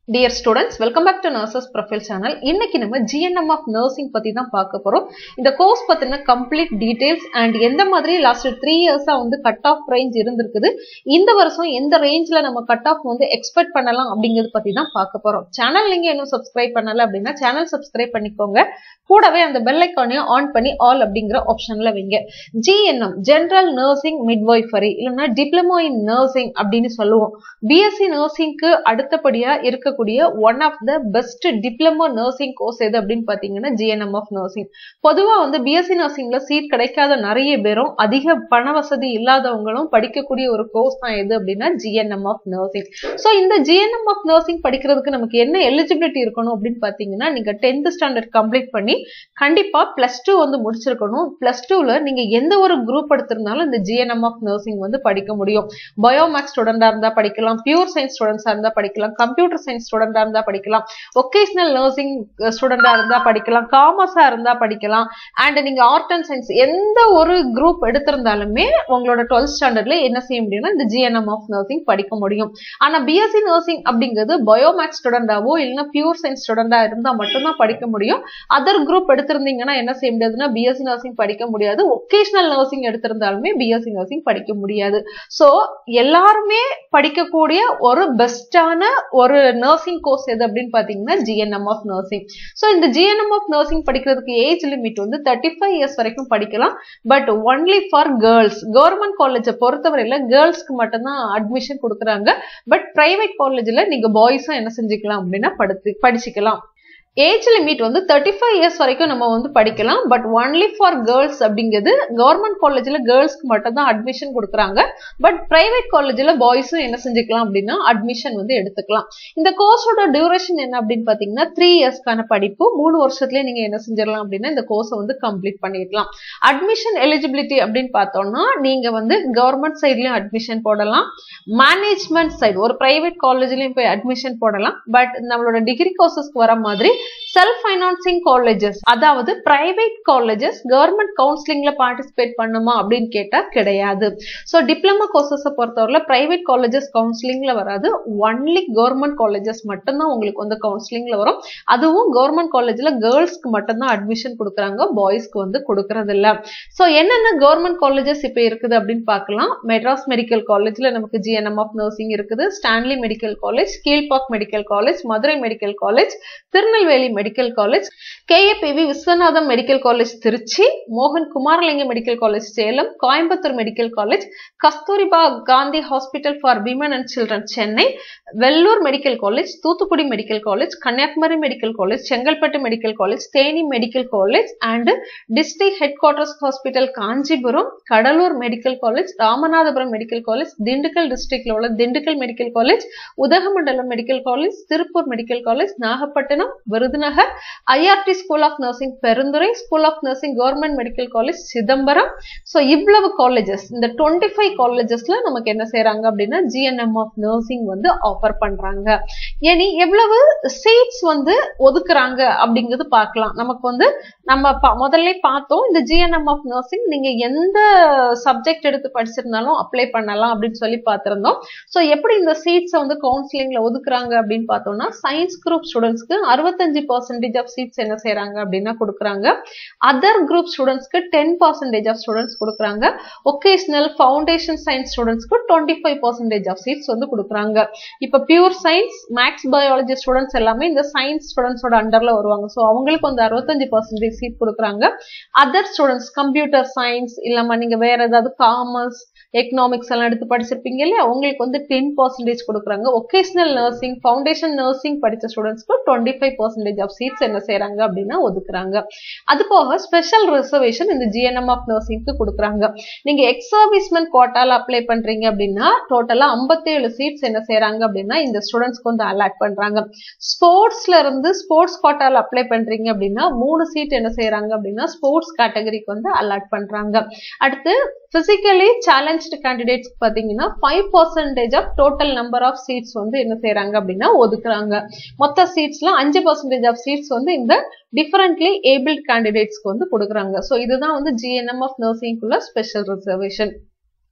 dear students welcome back to nurses profile channel இன்னைக்கு நம்ம GNM of nursing பத்தி தான் பார்க்க போறோம் இந்த கோர்ஸ் பத்தின கம்ப்ளீட் டீடைல்ஸ் அண்ட் எந்த மாதிரி லாஸ்ட் த்ரீ இயர்ஸா வந்து கட் ஆஃப் ரேஞ்ச் இருந்திருக்குது இந்த வருஷம் எந்த ரேஞ்ச்ல நம்ம கட் ஆஃப் வந்து எக்ஸ்பெக்ட் பண்ணலாம் அப்படிங்கறது பத்தி தான் பார்க்க போறோம் சேனல் நீங்க இன்னும் சப்ஸ்கிரைப் பண்ணல அப்படின்னா சேனல் சப்ஸ்கிரைப் பண்ணிக்கோங்க கூடவே அந்த பெல் ஐக்கானையும் ஆன் பண்ணி ஆல் அப்படிங்கிற ஆப்ஷன்ல வைங்க ஜிஎன்எம் ஜென்ரல் நர்சிங் மிட்வைஃபரி இல்லைன்னா டிப்ளமோ இன் நர்சிங் அப்படின்னு சொல்லுவோம் பிஎஸ்சி நர்சிங்க்கு அடுத்தபடியா இருக்கக்கூடிய one of the best diploma nursing course எது அப்படின்னு பாத்தீங்கன்னா ஜிஎன்எம் ஆஃப் நர்சிங் பொதுவா வந்து பிஎஸ்சி நர்சிங்ல சீட் கிடைக்காத நிறைய பேரும் அதிக பண வசதி இல்லாதவங்களும் படிக்கக்கூடிய ஒரு கோர்ஸ் தான் எது அப்படின்னா ஜிஎன்எம் ஆஃப் நர்சிங் ஸோ இந்த ஜிஎன்எம் ஆஃப் நர்சிங் படிக்கிறதுக்கு நமக்கு என்ன எலிஜிபிலிட்டி இருக்கணும் அப்படின்னு பாத்தீங்கன்னா நீங்க டென்த் ஸ்டாண்டர்ட் கம்ப்ளீட் பண்ணி கண்டிப்பா பிளஸ் டூ வந்து முடிச்சிருக்கணும் பிளஸ் டூல நீங்க எந்த ஒரு குரூப் எடுத்திருந்தாலும் இந்த ஜிஎன்எம் ஆஃப் நர்சிங் வந்து படிக்க முடியும் பயோமேக்ஸ் ஸ்டூடெண்டா இருந்தா படிக்கலாம் பியூர் சயின்ஸ் ஸ்டூடெண்ட்ஸா இருந்தா படிக்கலாம் கம்ப்யூட்டர் சயின்ஸ் ஸ்டூடெண்டா இருந்தா படிக்கலாம் ஒகேஷனல் நர்சிங் ஸ்டூடெண்டா இருந்தா படிக்கலாம் காமர்ஸா இருந்தா படிக்கலாம் அண்ட் நீங்க ஆர்ட் அண்ட் சயின்ஸ் எந்த ஒரு குரூப் எடுத்திருந்தாலுமே உங்களோட டுவெல்த் ஸ்டாண்டர்ட்ல என்ன செய்ய முடியும்னா இந்த ஜிஎன்எம் ஆஃப் நர்சிங் படிக்க முடியும் ஆனா பிஎஸ்சி நர்சிங் அப்படிங்கிறது பயோமேக்ஸ் ஸ்டூடெண்டாவோ இல்லைன்னா பியூர் சயின்ஸ் ஸ்டூடெண்டா இருந்தா மட்டும்தான் படிக்க முடியும் அதர் குரூப் எடுத்திருந்தீங்கன்னா என்ன செய்ய முடியாதுன்னா பிஎஸ்சி நர்சிங் படிக்க முடியாது ஒகேஷனல் நர்சிங் எடுத்திருந்தாலுமே பிஎஸ்சி நர்சிங் படிக்க முடியாது ஸோ எல்லாருமே படிக்கக்கூடிய ஒரு பெஸ்டான ஒரு நர்சிங் கோர்ஸ் எது அப்படின்னு பாத்தீங்கன்னா ஜிஎன்எம் ஆஃப் நர்சிங் ஸோ இந்த ஜிஎன்எம் ஆஃப் நர்சிங் படிக்கிறதுக்கு ஏஜ் லிமிட் வந்து தேர்ட்டி ஃபைவ் இயர்ஸ் வரைக்கும் படிக்கலாம் but only for girls government காலேஜை பொறுத்தவரையில கேர்ள்ஸ்க்கு மட்டும்தான் அட்மிஷன் கொடுக்குறாங்க பட் பிரைவேட் காலேஜ்ல நீங்க பாய்ஸும் என்ன செஞ்சுக்கலாம் அப்படின்னா படுத்து படிச்சுக்கலாம் ஏஜ் லிமிட் வந்து தேர்ட்டி ஃபைவ் இயர்ஸ் வரைக்கும் நம்ம வந்து படிக்கலாம் பட் ஒன்லி ஃபார் கேர்ள்ஸ் அப்படிங்கிறது கவர்மெண்ட் காலேஜில் கேர்ள்ஸ்க்கு மட்டும் தான் அட்மிஷன் கொடுக்குறாங்க பட் பிரைவேட் காலேஜில் பாய்ஸும் என்ன செஞ்சுக்கலாம் அப்படின்னா அட்மிஷன் வந்து எடுத்துக்கலாம் இந்த கோர்ஸோட டியூரேஷன் என்ன அப்படின்னு பார்த்தீங்கன்னா த்ரீ இயர்ஸ்க்கான படிப்பு மூணு வருஷத்துலேயே நீங்கள் என்ன செஞ்சிடலாம் அப்படின்னா இந்த கோர்ஸை வந்து கம்ப்ளீட் பண்ணிடலாம் அட்மிஷன் எலிஜிபிலிட்டி அப்படின்னு பார்த்தோம்னா நீங்கள் வந்து கவர்மெண்ட் சைட்லையும் அட்மிஷன் போடலாம் மேனேஜ்மெண்ட் சைடு ஒரு பிரைவேட் காலேஜ்லையும் போய் அட்மிஷன் போடலாம் பட் நம்மளோட டிகிரி கோர்சஸ்க்கு வர மாதிரி செல்ஃப் ஃபைனான்சிங் காலேஜஸ் அதாவது பிரைவேட் காலேஜஸ் கவர்மெண்ட் கவுன்சிலிங்ல பார்ட்டிசிபேட் பண்ணுமா அப்படின்னு கேட்டா கிடையாது ஸோ டிப்ளமோ கோர்சஸை பொறுத்தவரை பிரைவேட் காலேஜஸ் கவுன்சிலிங்ல வராது ஒன்லி கவர்மெண்ட் காலேஜஸ் மட்டும்தான் உங்களுக்கு வந்து கவுன்சிலிங்ல வரும் அதுவும் கவர்மெண்ட் காலேஜ்ல கேர்ள்ஸ்க்கு மட்டும்தான் அட்மிஷன் கொடுக்குறாங்க பாய்ஸ்க்கு வந்து கொடுக்கறது இல்ல ஸோ என்னென்ன கவர்மெண்ட் காலேஜஸ் இப்போ இருக்குது அப்படின்னு பார்க்கலாம் மெட்ராஸ் மெடிக்கல் காலேஜ்ல நமக்கு ஜிஎன்எம் ஆஃப் நர்சிங் இருக்குது Stanley medical college Kilpauk medical college Madurai medical college Tirunelveli medical college KAPV Viswanatham medical college Trichy மோகன் Kumaralinga medical college Salem Coimbatore medical college Kasturba Gandhi hospital for women and children Chennai Vellore medical college Thoothukudi medical college Kanyakumari medical college Chengalpattu medical college Theni medical college and district headquarters hospital Kanchipuram Cuddalore medical college Ramanathapuram medical college Dindigul டிஸ்ட்ரிக்ட்ல உள்ள Dindigul medical college Udhagamandalam medical college Tiruppur medical college Nagapattinam Virudhunagar IRT school of nursing Perundurai school of nursing government medical college Chidambaram so இவ்வளவு colleges இந்த twenty five காலேஜஸ்ல நமக்கு என்ன செய்யறாங்க அப்படின்னா GNM of nursing வந்து ஆஃபர் பண்றாங்க இனி எவ்வளவு சீட்ஸ் வந்து ஒதுக்குறாங்க அப்படிங்கிறது பார்க்கலாம் நமக்கு வந்து நம்ம முதல்ல பார்த்தோம் இந்த ஜிஎன்எம் ஆஃப் நர்சிங் நீங்க எந்த சப்ஜெக்ட் எடுத்து படிச்சிருந்தாலும் அப்ளை பண்ணலாம் அப்படின்னு சொல்லி பார்த்திருந்தோம் ஸோ எப்படி இந்த சீட்ஸை வந்து கவுன்சிலிங்ல ஒதுக்குறாங்க அப்படின்னு பார்த்தோம்னா சயின்ஸ் குரூப் ஸ்டூடெண்ட்ஸ்க்கு அறுபத்தஞ்சு பர்சன்டேஜ் ஆஃப் சீட்ஸ் என்ன செய்யறாங்க அப்படின்னா கொடுக்குறாங்க அதர் குரூப் ஸ்டூடெண்ட்ஸ்க்கு டென் பர்சன்டேஜ் ஆஃப் ஸ்டூடெண்ட்ஸ் கொடுக்குறாங்க ஒகேஷனல் ஃபவுண்டேஷன் சயின்ஸ் ஸ்டூடெண்ட்ஸ்க்கு twenty five percentage of seats வந்து கொடுக்குறாங்க இப்போ pure science maths biology students எல்லாமே இந்த சயின்ஸ் ஸ்டூடெண்ட்ஸோட அண்டர்ல வருவாங்க ஸோ அவங்களுக்கு வந்து அறுபத்தஞ்சு பர்சன்டேஜ் சீட் கொடுக்குறாங்க அதர் ஸ்டூடெண்ட்ஸ் கம்ப்யூட்டர் சயின்ஸ் இல்லாம நீங்க வேற ஏதாவது காமர்ஸ் எக்கனாமிக்ஸ் எல்லாம் எடுத்து படிச்சிருப்பீங்க இல்லையா உங்களுக்கு வந்து டென் பர்சன்டேஜ் கொடுக்குறாங்க ஒகேஷனல் நர்சிங் ஃபவுண்டேஷன் நர்சிங் படிச்ச ஸ்டூடெண்ட்ஸ்க்கு twenty five percentage of seats என்ன செய்யறாங்க அப்படின்னா ஒதுக்குறாங்க அது போக ஸ்பெஷல் ரிசர்வேஷன் இந்த ஜிஎன்எம் ஆஃப் நர்சிங்க்கு கொடுக்குறாங்க நீங்க எக்ஸ் சர்வீஸ்மென் கோட்டால அப்ளை பண்றீங்க அப்படின்னா டோட்டலா ஐம்பத்தேழு சீட்ஸ் என்ன செய்யறாங்க அப்படின்னா இந்த ஸ்டூடெண்ட்ஸ்க்கு வந்து அலாட் பண்றாங்க ஸ்போர்ட்ஸ்ல இருந்து ஸ்போர்ட்ஸ் கோட்டால அப்ளை பண்றீங்க அப்படின்னா மூணு சீட் என்ன செய்யறாங்க அப்படின்னா ஸ்போர்ட்ஸ் கேட்டகரிக்கு வந்து அலாட் பண்றாங்க அடுத்து பிசிக்கலி சேலஞ்சு கேண்டிடேட்ஸ் பாத்தீங்கன்னா five percentage of total number of seats வந்து என்ன செய்யறாங்க அப்படின்னா ஒதுக்குறாங்க மொத்த சீட்ஸ்ல அஞ்சு பர்சன்டேஜ் ஆஃப் சீட்ஸ் வந்து இந்த டிஃபரெண்ட்லி ஏபிள்ட் கேண்டிடேட்ஸ்க்கு வந்து கொடுக்குறாங்க ஸோ இதுதான் வந்து ஜிஎன்எம் ஆஃப் நர்சிங்குள்ள ஸ்பெஷல் ரிசர்வேஷன்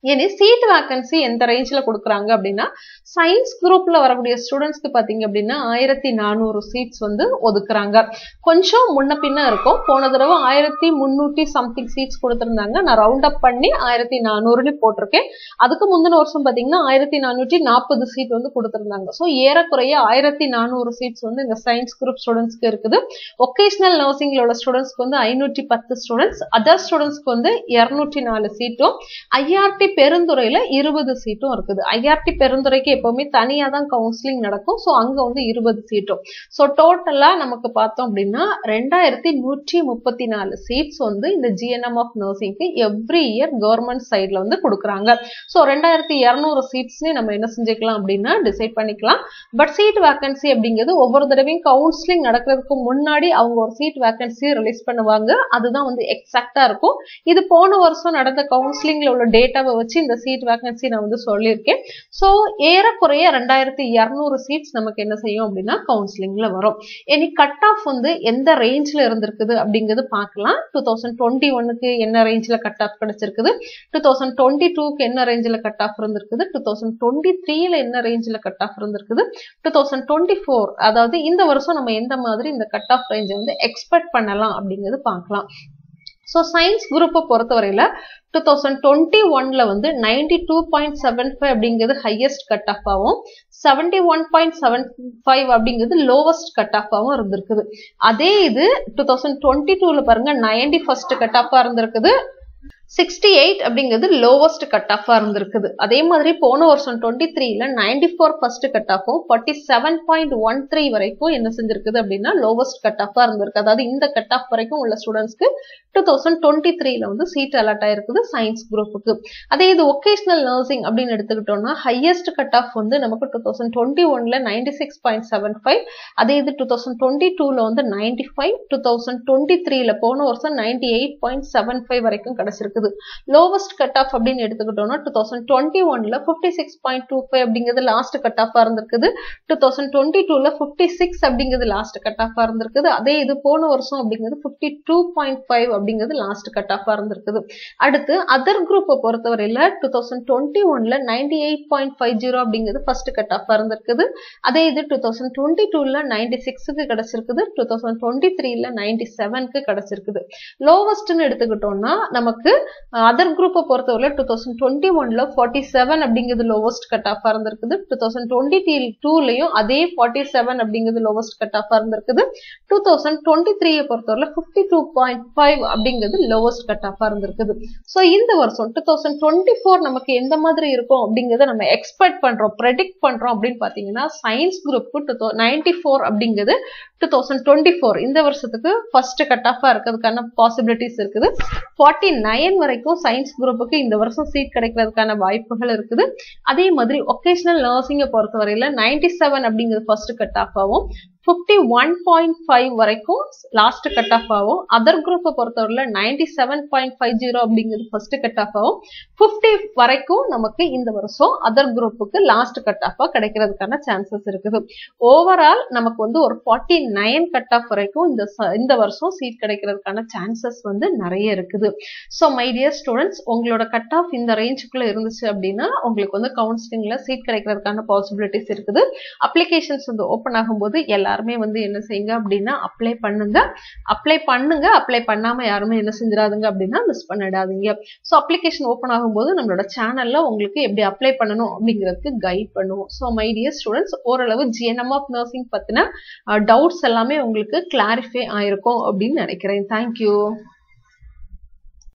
இனி சீட் வேக்கன்சி எந்த ரேஞ்சில் கொடுக்குறாங்க அப்படின்னா சயின்ஸ் குரூப்ல வரக்கூடிய ஸ்டூடெண்ட்ஸ்க்கு பார்த்தீங்க அப்படின்னா ஆயிரத்தி நானூறு சீட்ஸ் வந்து ஒதுக்குறாங்க கொஞ்சம் முன்ன பின்ன இருக்கும் போன தடவை ஆயிரத்தி முன்னூற்றி சம்திங் சீட்ஸ் கொடுத்துருந்தாங்க நான் ரவுண்ட் அப் பண்ணி ஆயிரத்தி நானூறுன்னு போட்டிருக்கேன் அதுக்கு முந்தின வருஷம் பார்த்தீங்கன்னா ஆயிரத்தி நானூற்றி நாற்பது சீட் வந்து கொடுத்துருந்தாங்க ஸோ ஏறக்குறைய ஆயிரத்தி நானூறு சீட்ஸ் வந்து இந்த சயின்ஸ் குரூப் ஸ்டூடெண்ட்ஸ்க்கு இருக்குது ஒகேஷனல் நர்சிங்ல உள்ள ஸ்டூடெண்ட்ஸ்க்கு வந்து ஐநூற்றி பத்து ஸ்டூடெண்ட்ஸ் அதர் ஸ்டூடெண்ட்ஸ்க்கு வந்து இரநூற்றி நாலு சீட்டும் ஐஆர்டி பெருந்துறையில இருபது சீட்டும் இருக்குது ஐஆர்டி பெருந்துறைக்கு எப்பவுமே தனியா தான் கவுன்சிலிங் நடக்கும் ஸோ அங்க வந்து இருபது சீட்டும் ஸோ டோட்டலா நமக்கு பார்த்தோம் அப்படின்னா ரெண்டாயிரத்தி நூற்றி முப்பத்தி நாலு சீட்ஸ் வந்து இந்த ஜிஎன்எம் ஆஃப் நர்சிங்க்கு எவ்ரி இயர் கவர்மெண்ட் சைட்ல வந்து கொடுக்குறாங்க ஸோ ரெண்டாயிரத்தி இரநூறு சீட்ஸ்னு நம்ம என்ன செஞ்சுக்கலாம் அப்படின்னா டிசைட் பண்ணிக்கலாம் பட் சீட் வேக்கன்சி அப்படிங்கிறது ஒவ்வொரு தடவையும் கவுன்சிலிங் நடக்கிறதுக்கு முன்னாடி அவங்க ஒரு சீட் வேக்கன்சி ரிலீஸ் பண்ணுவாங்க அதுதான் வந்து எக்ஸாக்டா இருக்கும் இது போன வருஷம் நடந்த கவுன்சிலிங்ல உள்ள டேட்டாவை வச்சு இந்த சீட் வேக்கன்சி நான் வந்து சொல்லியிருக்கேன் ஸோ ஏறக்குறைய ரெண்டாயிரத்தி இரநூறு சீட்ஸ் நமக்கு என்ன செய்யும் அப்படின்னா கவுன்சிலிங்ல வரும் இனி கட் ஆஃப் வந்து எந்த ரேஞ்சில் இருந்திருக்குது அப்படிங்கிறது பார்க்கலாம் டூ தௌசண்ட் டுவெண்ட்டி ஒன்னுக்கு என்ன ரேஞ்சில் கட் ஆஃப் கிடைச்சிருக்குது டூ தௌசண்ட் டுவெண்ட்டி டூக்கு என்ன ரேஞ்சில் கட் ஆஃப் இருந்திருக்குது டூ தௌசண்ட் டுவெண்ட்டி த்ரீல என்ன ரேஞ்சில் கட் ஆஃப் இருந்திருக்குது டூ தௌசண்ட் டுவெண்ட்டி ஃபோர் அதாவது இந்த வருஷம் நம்ம எந்த மாதிரி இந்த கட் ஆஃப் ரேஞ்சை வந்து எக்ஸ்பெக்ட் பண்ணலாம் அப்படிங்கிறது பார்க்கலாம் ஸோ சயின்ஸ் குரூப்பை பொறுத்தவரையில டூ தௌசண்ட் டுவெண்ட்டி ஒன்ல வந்து ninety two point seven five அப்படிங்கிறது ஹையஸ்ட் கட் ஆஃப் ஆகும் seventy one point seven five அப்படிங்கிறது லோவஸ்ட் கட் ஆஃப் ஆகும் இருந்திருக்குது அதே இது டூ தௌசண்ட் டுவெண்ட்டி டூல பாருங்க நைன்டி ஃபர்ஸ்ட் கட் ஆஃபா இருந்திருக்குது சிக்ஸ்டி எயிட் அப்படிங்கிறது லோவஸ்ட் கட் ஆஃபா இருந்திருக்குது அதே மாதிரி போன வருஷம் டுவெண்ட்டி த்ரீல நைன்டி ஃபோர் ஃபர்ஸ்ட் கட் ஆஃபும் forty seven point one three வரைக்கும் என்ன செஞ்சிருக்குது அப்படின்னா லோவஸ்ட் கட் ஆஃபா இருந்திருக்கு அதாவது இந்த கட் ஆஃப் வரைக்கும் உள்ள ஸ்டூடெண்ட்ஸ்க்கு டூ தௌசண்ட் டுவெண்ட்டி த்ரீல வந்து சீட் அலாட் ஆயிருக்குது சயின்ஸ் குரூப்புக்கு அதே இது ஒகேஷனல் நர்சிங் அப்படின்னு எடுத்துக்கிட்டோம்னா ஹையஸ்ட் கட் ஆஃப் வந்து நமக்கு டூ தௌசண்ட் டுவெண்ட்டி ஒன்ல ninety six point seven five அதே இது டூ தௌசண்ட் டுவெண்ட்டி டூல வந்து ninety five two thousand twenty த்ரீல போன வருஷம் ninety eight point seven five வரைக்கும் கிடைச்சிருக்குது லோவஸ்ட் கட் ஆஃப் அப்படின்னு எடுத்துக்கிட்டோம்னா டூ தௌசண்ட் டுவெண்ட்டி ஒன்ல fifty six point two five அப்படிங்கிறது லாஸ்ட் கட் ஆஃபா இருந்திருக்குது டூ தௌசண்ட் டுவெண்ட்டி டூல ஃபிஃப்டி சிக்ஸ் அப்படிங்கிறது லாஸ்ட் கட் ஆஃபா இருந்திருக்குது அதே இது போன வருஷம் அப்படிங்கிறது ஃபிஃப்டி டூ பாயிண்ட் ஃபைவ் அப்படிங்கிறது லாஸ்ட் கட் ஆஃபா இருந்திருக்குது அடுத்து அதர் குரூப்பை பொறுத்தவரையில டூ தௌசண்ட் டுவெண்ட்டி ஒன்ல ninety eight point five zero அப்படிங்கிறது ஃபர்ஸ்ட் கட் ஆஃபா இருந்திருக்குது அதே இது டூ தௌசண்ட் டுவெண்ட்டி டூல நைன்டி சிக்ஸுக்கு கிடைச்சிருக்குது டூ தௌசண்ட் டுவெண்ட்டி த்ரீல நைன்டி செவனுக்கு கிடைச்சிருக்குது லோவஸ்ட்னு எடுத்துக்கிட்டோம்னா நமக்கு அதர் குரூப்பை பொறுத்தவரை டூ தௌசண்ட் டுவெண்ட்டி ஒன்ல ஃபார்ட்டி செவன் அப்படிங்கிறது லோவஸ்ட் கட் ஆஃபா இருந்திருக்குது டூ தௌசண்ட் டுவெண்ட்டி டூலையும் அதே ஃபார்ட்டி செவன் அப்படிங்கிறது லோவஸ்ட் கட் ஆஃபா இருந்திருக்குது டூ தௌசண்ட் டுவெண்ட்டி த்ரீயை பொறுத்தவரை ஃபிஃப்டி டூ பாயிண்ட் ஃபைவ் அப்படிங்கிறது லோவஸ்ட் கட் ஆஃபா இருந்திருக்குது ஸோ இந்த வருஷம் டூ தௌசண்ட் டுவெண்ட்டி ஃபோர் நமக்கு எந்த மாதிரி இருக்கும் அப்படிங்கிறத நம்ம எக்ஸ்பெக்ட் பண்றோம் ப்ரெடிக்ட் பண்றோம் அப்படின்னு பாத்தீங்கன்னா சயின்ஸ் குரூப்க்கு டூ தௌ நைன்டி ஃபோர் அப்படிங்கிறது டூ தௌசண்ட் டுவெண்ட்டி ஃபோர் இந்த வருஷத்துக்கு ஃபர்ஸ்ட் கட் ஆஃபா இருக்கிறதுக்கான பாசிபிலிட்டிஸ் இருக்குது ஃபார்ட்டி நைன் வரைக்கும் சயின்ஸ் குரூப்புக்கு இந்த வருஷம் சீட் கிடைக்கிறதுக்கான வாய்ப்புகள் இருக்குது அதே மாதிரி ஒகேஷனல் நர்சிங்கை பொறுத்தவரையில நைன்டி செவன் அப்படிங்கிறது ஃபர்ஸ்ட் கட் ஆஃப் ஆகும் ஃபிஃப்டி ஒன் பாயிண்ட் ஃபைவ் வரைக்கும் லாஸ்ட் கட் ஆஃப் ஆகும் அதர் குரூப்பை பொறுத்தவரையில ninety seven point five zero அப்படிங்கிறது ஃபர்ஸ்ட் கட் ஆஃப் ஆகும் ஃபிஃப்டி வரைக்கும் நமக்கு இந்த வருஷம் அதர் குரூப்புக்கு லாஸ்ட் கட் ஆஃபா கிடைக்கிறதுக்கான சான்சஸ் இருக்குது ஓவரால் நமக்கு வந்து ஒரு ஃபார்ட்டி நைன் கட் ஆஃப் வரைக்கும் இந்த இந்த வருஷம் சீட் கிடைக்கிறதுக்கான சான்சஸ் வந்து நிறைய இருக்குது ஸோ மை டியர் ஸ்டூடெண்ட்ஸ் உங்களோட கட் ஆஃப் இந்த ரேஞ்சுக்குள்ள இருந்துச்சு அப்படின்னா உங்களுக்கு வந்து கவுன்சிலிங்ல சீட் கிடைக்கிறதுக்கான பாசிபிலிட்டிஸ் இருக்குது அப்ளிகேஷன்ஸ் வந்து ஓப்பன் ஆகும்போது எல்லாருமே வந்து என்ன செய்யுங்க அப்படின்னா அப்ளை பண்ணுங்க அப்ளை பண்ணுங்க அப்ளை பண்ணாம யாருமே என்ன செஞ்சிடாதுங்க அப்படின்னா மிஸ் பண்ணிடாதீங்க ஸோ அப்ளிகேஷன் ஓப்பன் ஆகும்போது நம்மளோட சேனல்ல உங்களுக்கு எப்படி அப்ளை பண்ணணும் அப்படிங்கிறதுக்கு கைட் பண்ணுவோம் ஸோ மை டியர் ஸ்டூடெண்ட்ஸ் ஓரளவு ஜிஎன்எம் ஆஃப் நர்சிங் பத்தின டவுட்ஸ் எல்லாமே உங்களுக்கு கிளாரிஃபை ஆயிருக்கும் அப்படின்னு நினைக்கிறேன் தேங்க்யூ